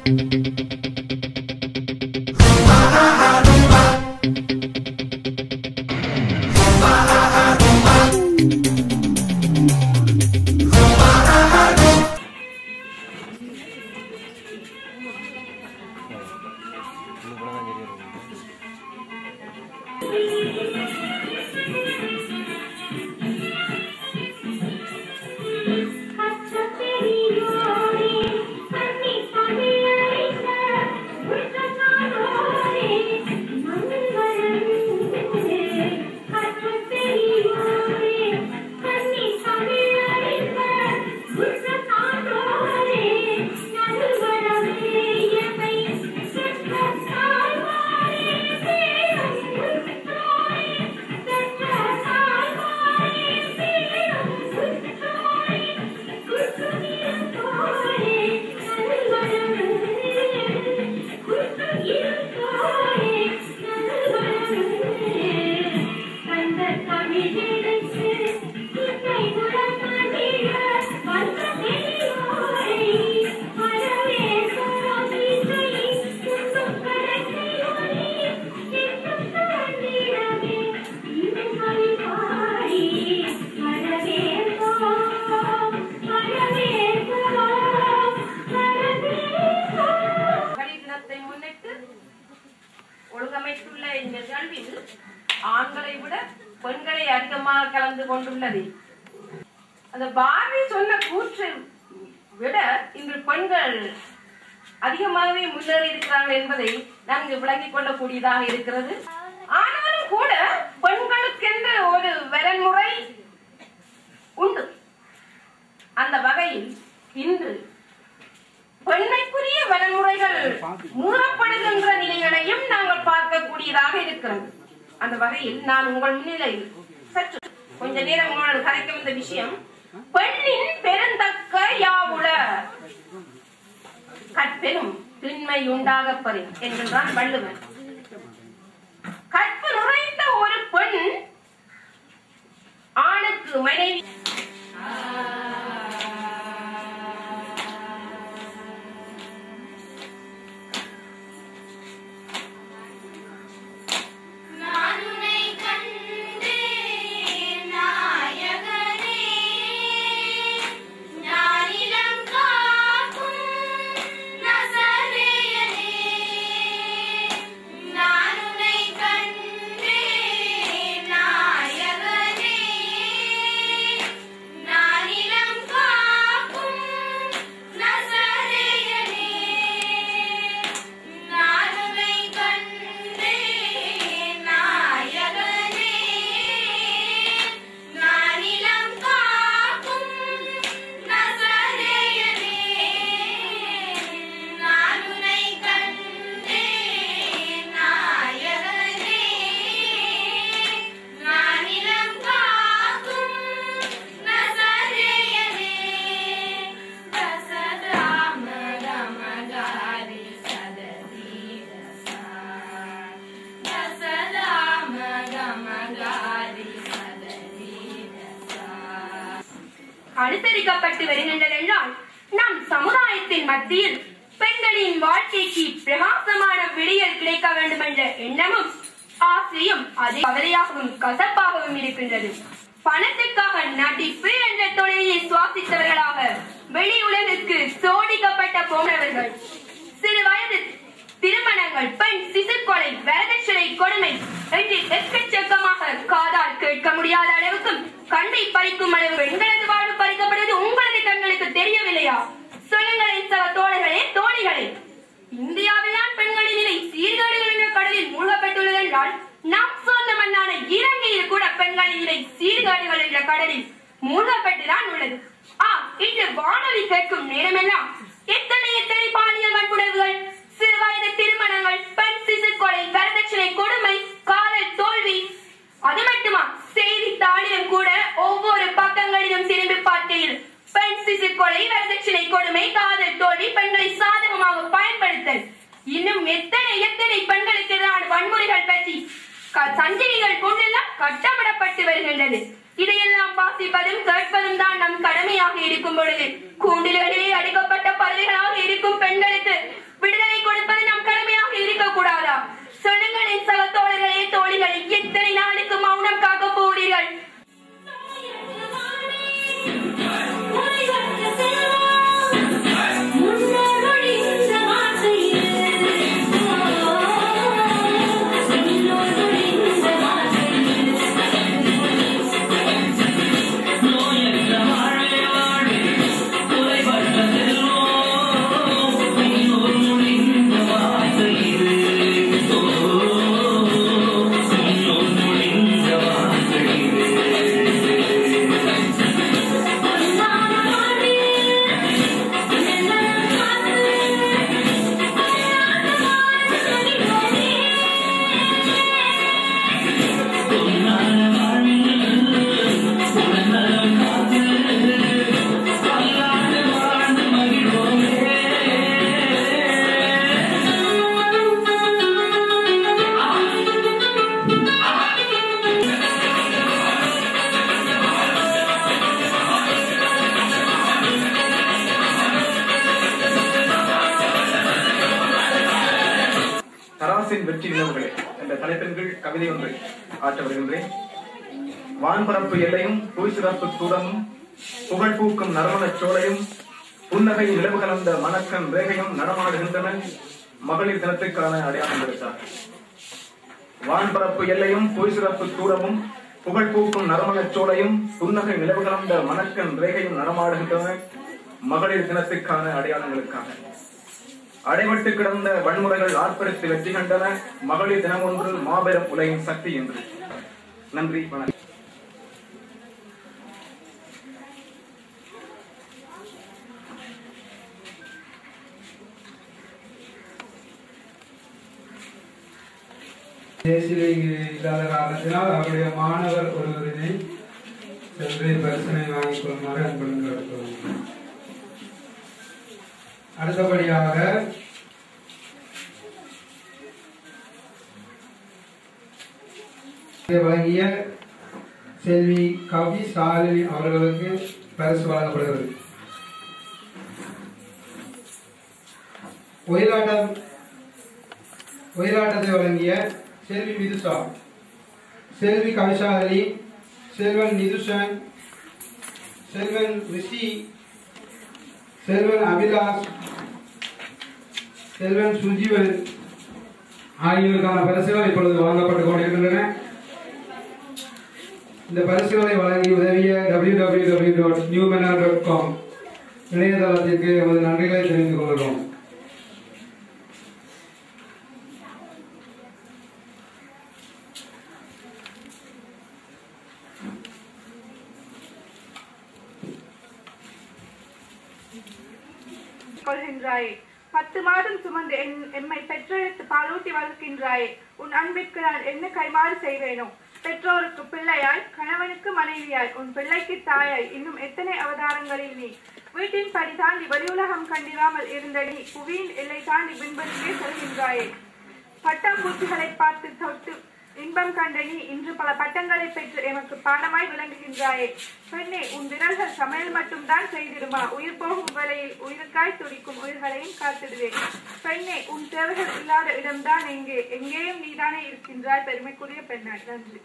மகளிர் தினத்தை முன்னிட்டு ஒழுங்கமைத்துள்ள இந்த நிகழ்வில் ஆண்களை விட பெண்களை அதிகமாக கலந்து கொண்டுள்ளது அந்த பாரதி சொன்ன கூற்றை விட இன்று பெண்கள் அதிகமாகவே முன்னேறி இருக்கிறார்கள் என்பதை நன்கு விளங்கிக் கொள்ளக்கூடியதாக இருக்கிறது ஆனாலும் கூட பெண்களுக்கென்று ஒரு வரன்முறை உண்டு அந்த வகையில் இன்று பெண்மைக்குரிய வரன்முறைகள் மூடப்படுகின்ற நிலைகளையும் நாங்கள் பார்க்கக்கூடியதாக இருக்கிறது அந்த வகையில் நான் உங்கள் முன்னிலையில் சற்று கொஞ்ச நேரம் உங்களோடு கதைக்க வந்த விஷயம் பெண்ணின் பெருந்தக்க யாவுள கற்பெனும் திண்மை உண்டாக பெறும் என்கின்றான் வள்ளுவன் கற்பு நிறைந்த ஒரு பெண் ஆணுக்கு மனைவி நான் உன்னை கண்டேன் நாயகனே ஞானிலம் காக்கும் நசரேயனே நான் உன்னை கண்டேன் நாயகனே ஞானிலம் காக்கும் நசரேயனே நான் உன்னை கண்டேன் நாயகனே நானிலம் காக்கும் நசரேயனே நான் உன்னை கண்டேன் நாயகனே நானிலம் காக்கும் நசரேயனே ரசதாம ரமகாரி சததீரசா ரசதாம ரமகாரி சததீரசா அனுசரிக்கப்பட்டு வருகின்றதென்றால் நம் சமுதாயத்தின் மத்தியில் பெண்களின் வாழ்க்கைக்கு பிரகாசமான விடியல் கிடைக்க வேண்டும் என்ற எண்ணமும் ஆசையும் அதே கவலையாகவும் கசப்பாகவும் இருக்கின்றது பணத்துக்காக நடிப்பு என்ற தொழிலை சுவாசித்தவர்களாக வெளி உலகிற்கு சோடிக்கப்பட்ட போனவர்கள் சிறு வயது திருமணங்கள் பெண் சிசுக்கொலை வரதட்சணை கொடுமை என்று எக்கச்சக்கமாக காதால் கேட்க முடியாத அளவுக்கும் கண்ணை பறிக்கும் அளவு பெண்களது வாழ்வு பறிக்கப்படுவது உங்களது கண்களுக்கு தெரியவில்லையா சொல்லுங்களேன் சக தோழர்களே தோழிகளே இந்தியாவில்தான் பெண்களின் நிலை சீர்கேடுகள் என்ற கடலில் மூழ்கப்பட்டுள்ளது என்றால் நாம் சொந்த மண்ணான இலங்கையில் கூட பெண்களின் நிலை சீர்கேடுகள் என்ற கடலில் மூழ்கப்பட்டுதான் உள்ளது ஆ இன்று வானொலி கேட்கும் நேரமெல்லாம் எத்தனை எத்தனை பாலியல் வன்புணர்வுகள் சிறு வயது திருமணங்கள் பெண் சிசு கொலை வரதட்சணை கொடுமை காதல் தோல்வி அது மட்டுமா செய்தித்தாளிலும் கூட ஒவ்வொரு பக்கங்களிலும் திரும்பி பார்க்கையில் பெண் சிசு கொலை வரதட்சணை கொடுமை காதல் தோல்வி பெண்களை சாதகமாக பயன்படுத்தல் இன்னும் எத்தனை எத்தனை பெண்களுக்கு எதிரான வன்முறைகள் பற்றி க- சஞ்சிகைகள் கொண்டெல்லாம் கட்டப்படப்பட்டு வருகின்றது இதையெல்லாம் வாசிப்பதும் கேட்பதும் தான் நம் கடமையாக இருக்கும் பொழுது கூண்டில்களிலே அடைக்கப்பட்ட பறவைகளாக இருக்கும் பெண்களுக்கு அரசின் வெற்றி நிலவுகளே என்ற தலைப்பின் கீழ் கவிதை ஒன்றை ஆற்ற வருகின்றேன் வான்பரப்பு எல்லையும் புய்சிறப்பு தூரமும் புகழ் பூக்கும் நறுமணச் சோலையும் புன்னகை நிலவு கலந்த மணக்கன் ரேகையும் நடமாடுகின்றன மகளிர் தினத்துக்கான அடையாளங்களுக்காக வான்பரப்பு எல்லையும் பொய்சிறப்பு தூரமும் புகழ் பூக்கும் நறுமணச் சோலையும் புன்னகை நிலவு கலந்த மணக்கன் ரேகையும் நடமாடுகின்றன மகளிர் தினத்துக்கான அடையாளங்களுக்காக அடைபட்டு கிடந்த வன்முறைகள் ஆர்ப்பரித்து வெற்றி கண்டன மகளிர் தினம் ஒன்று மாபெரும் உலகின் சக்தி என்று நன்றி வணக்கம் தேசிய இல்லாத காரணத்தினால் அவருடைய மாணவர் ஒருவரினை சென்று பரிசனை வாங்கிக் கொள்ளுமாறு அன்புடன் கேட்டுக்கொள்கிறேன் அடுத்தபடியாக இங்கே வழங்கிய செல்வி கவி சாலினி அவர்களுக்கு பரிசு வழங்கப்படுகிறது ஒயிலாட்டம் ஒயிலாட்டத்தை வழங்கிய செல்வி விதுஷா செல்வி கவிசாலி செல்வன் நிதுஷன் செல்வன் ரிஷி செல்வன் அபிலாஷ் செல்வன் சுஜீவன் ஆகியோருக்கான பரிசுகள் இப்பொழுது வழங்கப்பட்டுக் கொண்டிருக்கின்றன இந்த பரிசுகளை வழங்கி உதவிய W W W dot new dot com இணையதளத்திற்கு எமது நன்றிகளை தெரிவித்துக் கொள்கிறோம் கொள்கின்றாயே பத்து மாதம் சுமந்து என்- எம்மை பெற்றெடுத்து பாலூட்டி வளர்க்கின்றாயே உன் அன்பிற்கு நான் என்ன கைமாறு செய்வேனோ பெற்றோருக்கு பிள்ளையாய் கணவனுக்கு மனைவியாய் உன் பிள்ளைக்கு தாயாய் இன்னும் எத்தனை அவதாரங்களில் நீ வீட்டின் படி தாண்டி வெளியுலகம் கண்டிராமல் இருந்த நீ புவியின் எல்லை தாண்டி பின்பற்றியே செல்கின்றாயே பட்டாம்பூச்சிகளை பார்த்து தொட்டு இன்பம் கண்ட நீ இன்று பல பட்டங்களை பெற்று எமக்கு பாடமாய் விளங்குகின்றாயே பெண்ணே உன் விரல்கள் சமையல் மட்டும்தான் செய்திடுமா உயிர் போகும் வேளையில் உயிருக்காய் துடிக்கும் உயிர்களையும் காத்திடுவேன் பெண்ணே உன் தேவைகள் இல்லாத இடம்தான் எங்கே எங்கேயும் நீதானே இருக்கின்றாய் பெருமைக்குரிய பெண்ணாய் நன்றி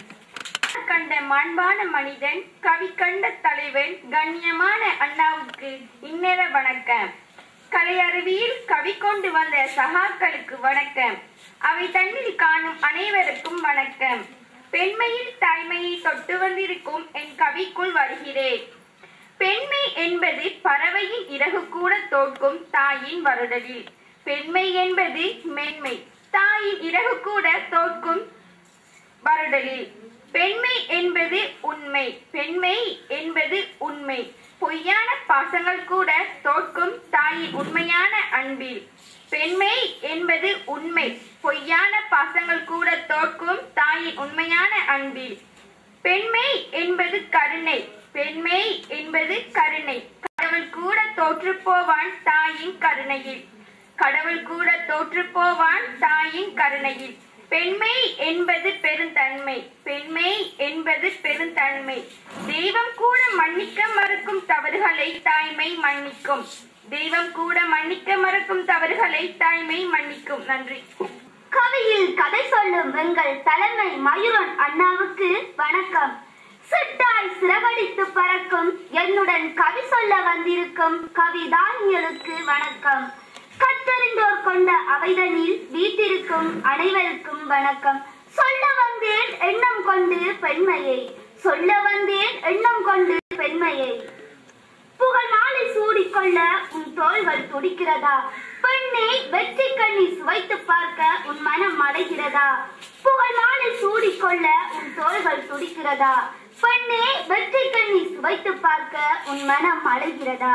கண்ட மாண்பான மனிதன் கவி கண்ட தலைவன் கண்ணியமான அண்ணாவுக்கு இன்னர வணக்கம் கலையருவியில் கவி கொண்டு வந்த சகாக்களுக்கு வணக்கம் அவை தன்னில் காணும் அனைவருக்கும் வணக்கம் பெண்மையில் தாய்மையை தொட்டு வந்திருக்கும் என் கவிக்குள் வருகிறேன் பெண்மை என்பது பறவையின் இறகு கூட தோற்கும் தாயின் வருடலில் பெண்மை என்பது மென்மை தாயின் இறகு கூட தோற்கும் வருடலில் பெண்மை என்பது உண்மை பெண்மை என்பது உண்மை பொய்யான பாசங்கள் கூட தோற்கும் தாயின் உண்மையான அன்பில் பெண்மை என்பது உண்மை பொய்யான பாசங்கள் கூட தோற்கும் தாயின் உண்மையான அன்பில் பெண்மை என்பது கருணை பெண்மை என்பது கருணை கடவுள் கூட தோற்று போவான் தாயின் கருணையில் கடவுள் கூட தோற்று போவான் தாயின் கருணையில் பெண்மை என்பது பெருந்தன்மை பெண்மை என்பது பெருந்தன்மை தெய்வம் கூட மன்னிக்க மறுக்கும் தவறுகளை தாய்மை மன்னிக்கும் தெய்வம் கூட மன்னிக்க மறுக்கும் தவறுகளை தாய்மை மன்னிக்கும் நன்றி கவியில் கதை சொல்லும் எங்கள் தலைமை மயூரன் அண்ணாவுக்கு வணக்கம் சிட்டாய் சிறகடித்து பறக்கும் என்னுடன் கவி சொல்ல வந்திருக்கும் கவிதானியலுக்கு வணக்கம் கற்றறிந்தோர் கொண்ட அவைதனில் வீட்டிருக்கும் அனைவருக்கும் வணக்கம் சொல்ல வந்தேன் எண்ணம் கொண்டு பெண்மையை சொல்ல வந்தேன் எண்ணம் கொண்டு பெண்மையை புகழ் மாலை சூடிக்கொள்ள உன் தோள்கள் துடிக்கிறதா பெண்ணே வெற்றி கண்ணி சுவைத்து பார்க்க உன் மனம் அடைகிறதா புகழ் மாலை சூடிக்கொள்ள உன் தோள்கள் துடிக்கிறதா பெண்ணே வெற்றி கண்ணி சுவைத்து பார்க்க உன் மனம் அடைகிறதா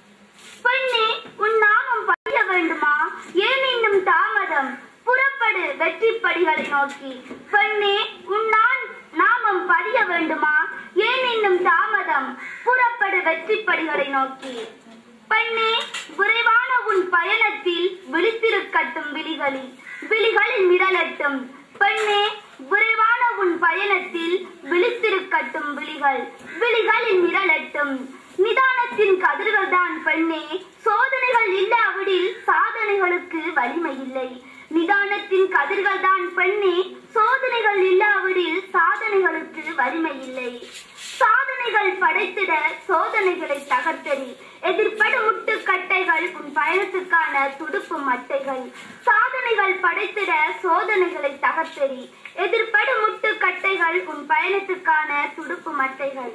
பெண்ணே உன் நாமம் பதிய வேண்டுமா ஏன் இன்னும் தாமதம் புறப்படு வெற்றி படிகளை நோக்கி பெண்ணே உன் நான் நாமம் பதிய வேண்டுமா ஏன் இன்னும் தாமதம் புறப்படு வெற்றி படிகளை நோக்கி பெண்ணே விரைவான உன் பயணத்தில் விழித்திருக்கட்டும் விழிகளில் விழிகளில் மிரளட்டும் பெண்ணே விரைவான உன் பயணத்தில் விழித்திருக்கட்டும் விழிகள் விழிகளில் மிரளட்டும் நிதானத்தின் கதிர்கள் தான் பெண்ணே சோதனைகள் இல்லாவிடில் சாதனைகளுக்கு வலிமை இல்லை நிதானத்தின் கதிர் பதில்கள் தான் பெண்ணே சோதனைகள் இல்லாவிடில் சாதனைகளுக்கு வலிமை இல்லை சாதனைகள் படைத்திட சோதனைகளை தகர்த்தறி எதிர்ப்படும் முட்டுக்கட்டைகள் உன் பயணத்துக்கான துடுப்பு மட்டைகள் சாதனைகள் படைத்திட சோதனைகளை தகர்த்தறி எதிர்ப்படும் முட்டுக்கட்டைகள் உன் பயணத்துக்கான துடுப்பு மட்டைகள்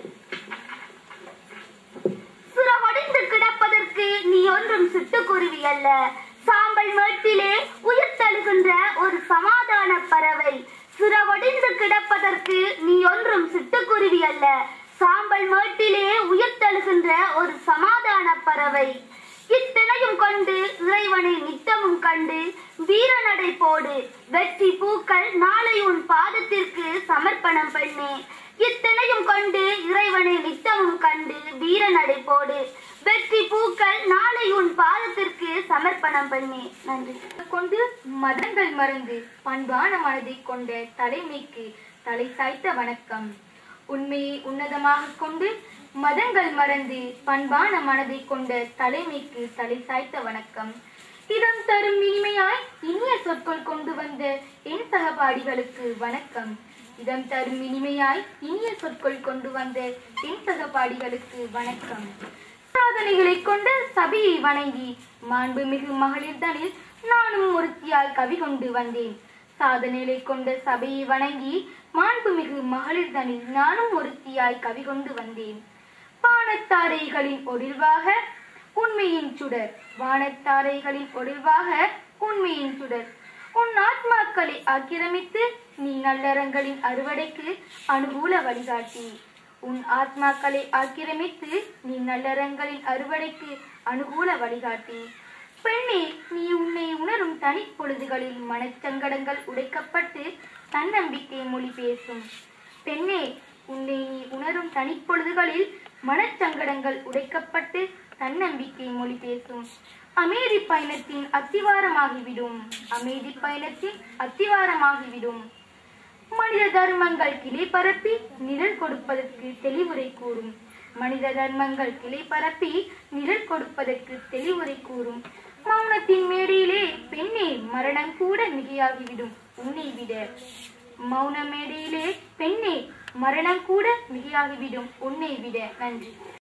சுரவடைந்து கிடப்பதற்கு நீ ஒன்றும் சிட்டுக்குருவி அல்ல சாம்பல் மேட்டிலே உயிர் தழுகின்ற ஒரு சமாதான பறவை சுரவடைந்து கிடப்பதற்கு நீ ஒன்றும் சிட்டுக்குருவி அல்ல சாம்பல் மேட்டிலே உயிர் தழுகின்ற ஒரு சமாதான பறவை இத்தனையும் கொண்டு இறைவனை நித்தமும் கண்டு வீரநடை போடு வெற்றி பூக்கள் நாளை உன் பாதத்திற்கு சமர்ப்பணம் பெண்ணே இத்தனையும் கொண்டு இறைவனை நித்தமும் கண்டு வீரநடை போடு வெற்றி பூக்கள் நாளை உன் பாதத்திற்கு சமர்ப்பணம் பண்ணே நன்றி கொண்டு மதங்கள் மறந்து பண்பான மனதை கொண்ட தலைமைக்கு தலை சாய்த்த வணக்கம் உண்மையை உன்னதமாக கொண்டு மதங்கள் மறந்து பண்பான மனதை கொண்ட தலைமைக்கு தலை சாய்த்த வணக்கம் இதம் தரும் இனிமையாய் இனிய சொற்கள் கொண்டு வந்த என் சகபாடிகளுக்கு வணக்கம் இதம் தரும் இனிமையாய் இனிய சொற்கள் கொண்டு வந்த என் சகபாடிகளுக்கு வணக்கம் சாதனைகளை கொண்ட சபையை வணங்கி மாண்புமிகு மகளிர் தனில் நானும் ஒருத்தியாய் கவி கொண்டு வந்தேன் சாதனைகளை கொண்ட சபையை வணங்கி மாண்புமிகு மகளிர் தனில் நானும் ஒருத்தியாய் கவி கொண்டு வந்தேன் வானத்தாரைகளின் ஒளிர்வாக உண்மையின் சுடர் வானத்தாரைகளின் ஒளிர்வாக உண்மையின் சுடர் உன் ஆத்மாக்களை ஆக்கிரமித்து நீ நல்லறங்களின் அறுவடைக்கு அனுகூல வழிகாட்டி உன் ஆத்மாக்களை ஆக்கிரமித்து நீ நல்லறங்களின் அறுவடைக்கு அனுகூல வழிகாட்டி பெண்ணே நீ உன்னை உணரும் தனிப்பொழுதுகளில் மனச்சங்கடங்கள் உடைக்கப்பட்டு தன்னம்பிக்கை மொழி பேசும் பெண்ணே உன்னை நீ உணரும் தனிப்பொழுதுகளில் மனச்சங்கடங்கள் உடைக்கப்பட்டு தன்னம்பிக்கை மொழி பேசும் அமைதி பயணத்தின் அத்திவாரமாகிவிடும் அமைதி பயணத்தின் அத்திவாரமாகிவிடும் மனித தர்மங்கள் கிளை பரப்பி நிழல் கொடுப்பதற்கு தெளிவுரை கூறும் மனித தர்மங்கள் கிளை பரப்பி நிழல் கொடுப்பதற்கு தெளிவுரை கூறும் மௌனத்தின் மேடையிலே பெண்ணே மரணம் கூட மிகையாகிவிடும் உன்னை விட மௌன மேடையிலே பெண்ணே மரணம் கூட மிகையாகிவிடும் உன்னை விட நன்றி